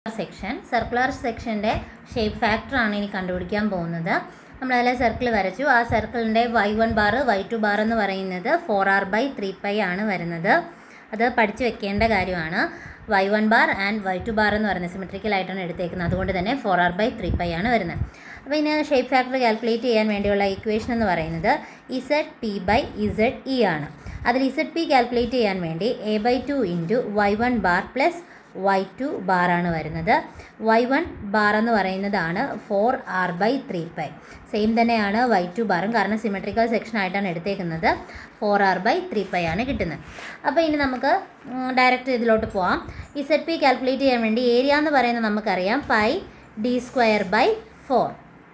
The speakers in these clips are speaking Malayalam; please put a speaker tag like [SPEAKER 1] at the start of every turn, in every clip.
[SPEAKER 1] സെക്ഷൻ സർക്കുലർ സെക്ഷൻ്റെ ഷേപ്പ് ഫാക്ടറാണ് ഇനി കണ്ടുപിടിക്കാൻ പോകുന്നത് നമ്മളതിലെ സർക്കിൾ വരച്ചു ആ സർക്കിളിൻ്റെ Y one bar Y two bar എന്ന് പറയുന്നത് four R by three pi ആണ് വരുന്നത് അത് പഠിച്ചു വെക്കേണ്ട കാര്യമാണ് Y one bar and Y two bar എന്ന് പറയുന്നത് സിമെട്രിക്കൽ ആയിട്ടാണ് എടുത്തേക്കുന്നത് അതുകൊണ്ട് തന്നെ four R by three pi ആണ് വരുന്നത് അപ്പോൾ ഇനി ഷേപ്പ് ഫാക്ടർ കാൽക്കുലേറ്റ് ചെയ്യാൻ വേണ്ടിയുള്ള ഇക്വേഷൻ എന്ന് പറയുന്നത് Z P by Z E ആണ് അതിൽ ഇസഡ് പി കാൽക്കുലേറ്റ് ചെയ്യാൻ വേണ്ടി A by two into Y one bar plus Y two ബാറാണ് വരുന്നത് വൈ വൺ ബാർ എന്ന് പറയുന്നതാണ് four R by three pi same തന്നെയാണ് വൈ ടു ബാറും കാരണം സിമെട്രിക്കൽ സെക്ഷൻ ആയിട്ടാണ് എടുത്തേക്കുന്നത് four R by three pi ആണ് കിട്ടുന്നത് അപ്പോൾ ഇനി നമുക്ക് ഡയറക്റ്റ് ഇതിലോട്ട് പോവാം ഇസഡ് പി കാൽക്കുലേറ്റ് ചെയ്യാൻ വേണ്ടി ഏരിയ എന്ന് പറയുന്നത് നമുക്കറിയാം pi D square by four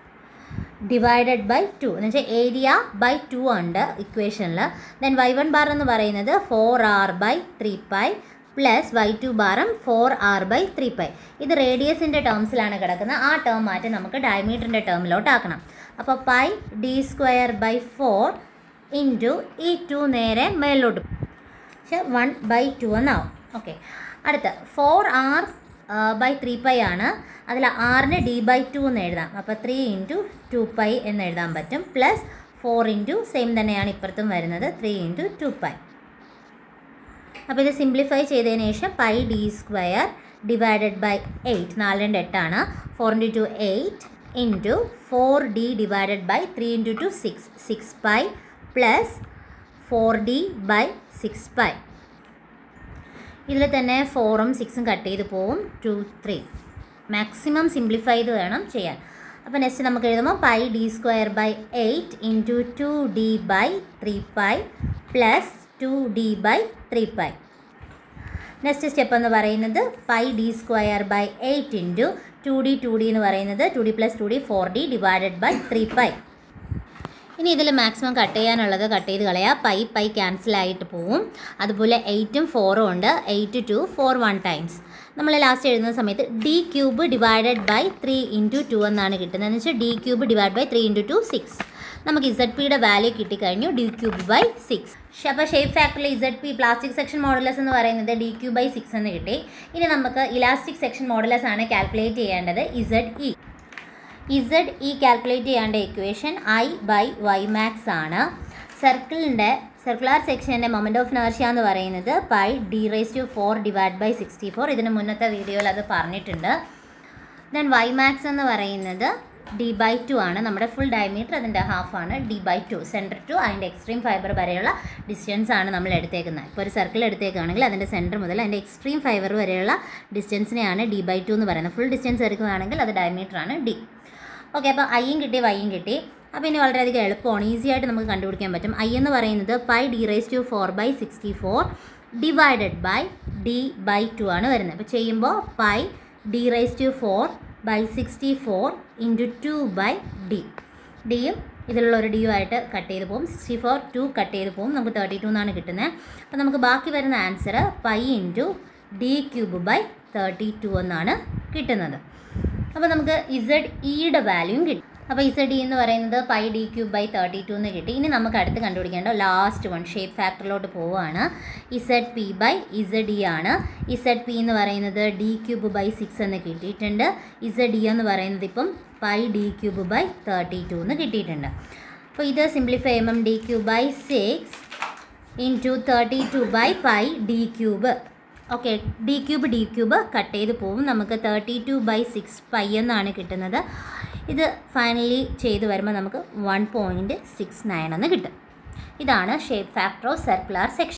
[SPEAKER 1] divided by two എന്ന് വെച്ചാൽ ഏരിയ ബൈ ടു ഉണ്ട് ഇക്വേഷനിൽ ദെൻ വൈ വൺ ബാർ എന്ന് പറയുന്നത് four R by three pi plus Y two ബാറും four R by three pi ഇത് റേഡിയസിൻ്റെ ടേംസിലാണ് കിടക്കുന്നത് ആ ടേം മാറ്റി നമുക്ക് ഡയമീറ്ററിൻ്റെ ടേമിലോട്ട് ആക്കണം അപ്പോൾ pi D square by four into ഈ ടു നേരെ മേളിലോട്ട് പക്ഷെ വൺ ബൈ ടു എന്നാവും ഓക്കെ അടുത്ത four R by three pi ആണ് അതിൽ ആറിന് ഡി ബൈ ടു എന്ന് എഴുതാം അപ്പോൾ ത്രീ ഇൻറ്റു ടു പൈ എന്ന് എഴുതാൻ പറ്റും പ്ലസ് ഫോർ ഇൻറ്റു സെയിം തന്നെയാണ് ഇപ്പുറത്തും വരുന്നത് ത്രീ ഇൻറ്റു ടു പൈ അപ്പോൾ ഇത് സിംപ്ലിഫൈ ചെയ്തതിന് ശേഷം pi D square divided by eight നാല് രണ്ട് എട്ടാണ് four into two eight into four D divided by three into two six six pi plus four D by six pi ഇതിൽ തന്നെ ഫോറും സിക്സും കട്ട് ചെയ്ത് പോവും ടു ത്രീ മാക്സിമം സിംപ്ലിഫൈ ചെയ്ത് വേണം ചെയ്യാൻ അപ്പോൾ നെക്സ്റ്റ് നമുക്ക് എഴുതുമ്പോൾ pi D square by eight into two D by three pi plus two D by three pi next step എന്ന് പറയുന്നത് pi D square by eight into two D two D എന്ന് പറയുന്നത് two D plus two D four D divided by three pi ഇനി ഇതിൽ മാക്സിമം കട്ട് ചെയ്യാനുള്ളത് കട്ട് ചെയ്ത് കളയാം പൈ പൈ ക്യാൻസൽ ആയിട്ട് പോവും അതുപോലെ എയ്റ്റും ഫോറും ഉണ്ട് eight two four one times നമ്മൾ ലാസ്റ്റ് എഴുതുന്ന സമയത്ത് D cube divided by three into two എന്നാണ് കിട്ടുന്നത് എന്ന് വെച്ചാൽ D cube divide by three into two six നമുക്ക് ഇസഡ് പിയുടെ വാല്യൂ കിട്ടിക്കഴിഞ്ഞു ഡി ക്യൂബ് ബൈ സിക്സ് അപ്പോൾ ഷേപ്പ് ഫാക്ടറിൽ Z P plastic section modulus എന്ന് പറയുന്നത് ഡി ക്യൂ ബൈ സിക്സ് എന്ന് കിട്ടി ഇനി നമുക്ക് ഇലാസ്റ്റിക് സെക്ഷൻ മോഡലസ് ആണ് കാൽക്കുലേറ്റ് ചെയ്യേണ്ടത് Z E Z E calculate ചെയ്യേണ്ട equation I by Y max ആണ് സർക്കിളിൻ്റെ സർക്കുലർ സെക്ഷൻ്റെ മൊമെൻ്റ് ഓഫ് നർഷ്യ എന്ന് പറയുന്നത് pi D raise to four divide by sixty four ഇതിന് മുന്നത്തെ വീഡിയോയിൽ അത് പറഞ്ഞിട്ടുണ്ട് ദെൻ വൈ മാക്സ് എന്ന് പറയുന്നത് ഡി ബൈ ടു ആണ് നമ്മുടെ ഫുൾ ഡയമീറ്റർ അതിൻ്റെ ഹാഫ് ആണ് D by two centre to അതിൻ്റെ എക്സ്ട്രീം ഫൈബർ വരെയുള്ള ഡിസ്റ്റൻസ് ആണ് നമ്മൾ എടുത്തേക്കുന്നത് ഇപ്പോൾ ഒരു സർക്കിൾ എടുത്തേക്കുകയാണെങ്കിൽ അതിൻ്റെ സെൻറ്റർ മുതൽ അതിൻ്റെ എക്സ്ട്രീം ഫൈബർ വരെയുള്ള ഡിസ്റ്റൻസിനെയാണ് ഡി ബൈ ടു എന്ന് പറയുന്നത് ഫുൾ ഡിസ്റ്റൻസ് എടുക്കുകയാണെങ്കിൽ അത് ഡയമീറ്റർ ആണ് ഡി ഓക്കെ അപ്പോൾ ഐയും കിട്ടി വൈയും കിട്ടി അപ്പോൾ ഇനി വളരെയധികം എളുപ്പമാണ് ഈസി ആയിട്ട് നമുക്ക് കണ്ടുപിടിക്കാൻ പറ്റും ഐ എന്ന് പറയുന്നത് pi D raise to four by sixty four divided by D by two ആണ് വരുന്നത് അപ്പോൾ ചെയ്യുമ്പോൾ pi D raise to four by sixty four into two by D ഡിയും ഇതിലുള്ള ഒരു ഡിയും ആയിട്ട് കട്ട് ചെയ്ത് പോകും സിക്സ്റ്റി ഫോർ ടു കട്ട് ചെയ്ത് പോകും നമുക്ക് തേർട്ടി ടു എന്നാണ് കിട്ടുന്നത് അപ്പോൾ നമുക്ക് ബാക്കി വരുന്ന answer pi into D cube by thirty two എന്നാണ് കിട്ടുന്നത് അപ്പോൾ നമുക്ക് ഇസഡ് ഇയുടെ വാല്യൂയും കിട്ടി അപ്പോൾ ഇസഡ് ഇ എന്ന് പറയുന്നത് pi D cube by thirty two എന്ന് കിട്ടി ഇനി നമുക്ക് അടുത്ത് കണ്ടുപിടിക്കേണ്ട ലാസ്റ്റ് വൺ ഷേപ്പ് ഫാക്ടറിലോട്ട് പോവുകയാണ് Z P by Z E ആണ് ഇസഡ് പി എന്ന് പറയുന്നത് ഡി ക്യൂബ് ബൈ സിക്സ് എന്ന് കിട്ടിയിട്ടുണ്ട് ഇസഡ് ഇ എന്ന് പറയുന്നത് ഇപ്പം pi D cube by thirty two എന്ന് കിട്ടിയിട്ടുണ്ട് അപ്പോൾ ഇത് സിംപ്ലിഫൈ ചെയ്യുമ്പം D cube by six into thirty two by pi D cube okay D cube D cube cut ചെയ്ത് പോവും നമുക്ക് thirty two by six pi എന്നാണ് കിട്ടുന്നത് ഇത് ഫൈനലി ചെയ്ത് വരുമ്പോൾ നമുക്ക് വൺ പോയിൻറ്റ് സിക്സ് നയൻ എന്ന് കിട്ടും ഇതാണ് shape factor of circular section